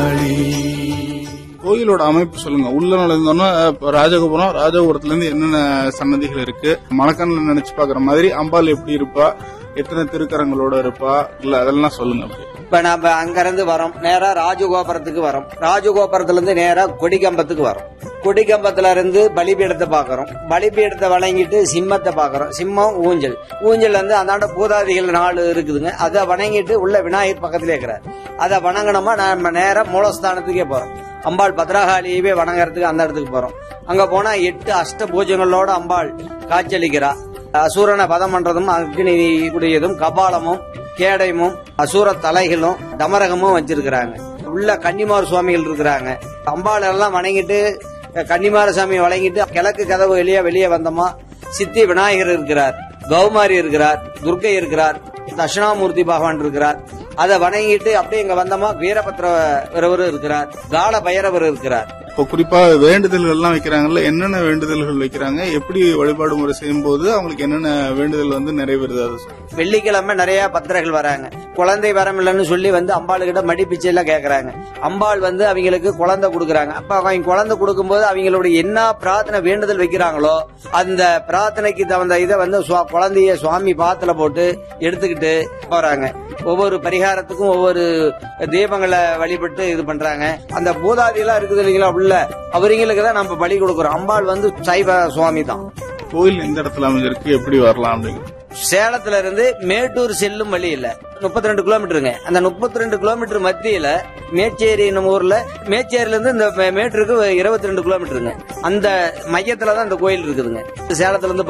கோயிலோட அமைப்பு சொல்லுங்க உள்ள நுழைந்தோன்னா இப்ப ராஜகோபுரம் ராஜகோபுரத்துல இருந்து என்னென்ன சன்னதிகள் இருக்கு மணக்கண்ணில் நினைச்சு பாக்குற மாதிரி அம்பாள் எப்படி இருப்பா எத்தனை திருக்கரங்களோட இருப்பா இல்ல அதெல்லாம் சொல்லுங்க அப்படி இப்ப நம்ம அங்கிருந்து வரோம் நேரா ராஜகோபுரத்துக்கு வரோம் ராஜகோபுரத்துல இருந்து நேரா கொடிக்கம்பத்துக்கு வரோம் கொடிக்கம்பத்துல இருந்து பலிபீடத்தை பாக்குறோம் பலிபீடத்தை வணங்கிட்டு சிம்மத்தை பாக்குறோம் சிம்மம் ஊஞ்சல் ஊஞ்சல் வந்து அந்தாண்ட பூதாதிகள் நாலு இருக்குதுங்க அதை வணங்கிட்டு உள்ள விநாயகர் பக்கத்துல இருக்கிறார் அதை வணங்கினோமா நம்ம நேரா மூலஸ்தானத்துக்கே போறோம் அம்பாள் பத்ரகாளியவே வணங்குறதுக்கு அந்த இடத்துக்கு போறோம் அங்க போனா எட்டு அஷ்ட பூஜைகளோட அம்பாள் காட்சியளிக்கிறா அசூரனை பதம் பண்றதும் அக்னி உடையதும் கபாலமும் கேடயமும் அசூர தலைகளும் டமரகமும் வச்சிருக்கிறாங்க உள்ள கன்னிமார் சுவாமிகள் இருக்கிறாங்க அம்பாள் எல்லாம் வணங்கிட்டு கன்னிமார சாமி வணங்கிட்டு கிழக்கு கதவு வெளியே வெளியே வந்தோமா சித்தி விநாயகர் இருக்கிறார் கௌமாரி இருக்கிறார் துர்க்கை இருக்கிறார் தட்சிணாமூர்த்தி பகவான் இருக்கிறார் அதை வணங்கிட்டு அப்படியே இங்க வந்தோமா வீரபத்ரவர் இருக்கிறார் கால பைரவர் இருக்கிறார் இப்போ குறிப்பா வேண்டுதல்கள் எல்லாம் வைக்கிறாங்கல்ல என்னென்ன வேண்டுதல்கள் வைக்கிறாங்க எப்படி வழிபாடு முறை செய்யும் போது அவங்களுக்கு என்னென்ன வேண்டுதல் வந்து நிறைவேறுது அதை சொல்லுங்க. வெள்ளிக்கிழமை நிறைய பக்தர்கள் வராங்க குழந்தை வரம் இல்லைன்னு சொல்லி வந்து அம்பாள் கிட்ட மடி பிச்சை எல்லாம் கேக்குறாங்க அம்பாள் வந்து அவங்களுக்கு குழந்தை கொடுக்குறாங்க அப்ப அவங்க குழந்தை கொடுக்கும்போது அவங்களுடைய என்ன பிரார்த்தனை வேண்டுதல் வைக்கிறாங்களோ அந்த பிரார்த்தனைக்கு தகுந்த இதை வந்து சுவா- குழந்தைய சுவாமி பாத்துல போட்டு எடுத்துக்கிட்டு போறாங்க ஒவ்வொரு பரிகாரத்துக்கும் ஒவ்வொரு தீபங்களை வழிபட்டு இது பண்றாங்க அந்த பூதாதி எல்லாம் இருக்குது இல்லைங்களா உள்ள அவங்களுக்கு தான் நம்ம பலி கொடுக்குறோம் அம்பாள் வந்து சைவ சுவாமி தான் கோயில் எந்த இடத்துல அமைஞ்சிருக்கு எப்படி வரலாம் அப்படிங்கிறது சேலத்துல இருந்து மேட்டூர் செல்லும் வழி இல்ல முப்பத்தி ரெண்டு கிலோமீட்டருங்க அந்த முப்பத்தி ரெண்டு கிலோமீட்டர் மத்தியில மேச்சேரி நம்ம ஊர்ல மேச்சேரியில இருந்து இந்த மே- மேட்டூருக்கு இருபத்தி ரெண்டு கிலோமீட்டருங்க அந்த மையத்துல தான் இந்த கோயில் இருக்குதுங்க சேலத்துல இருந்து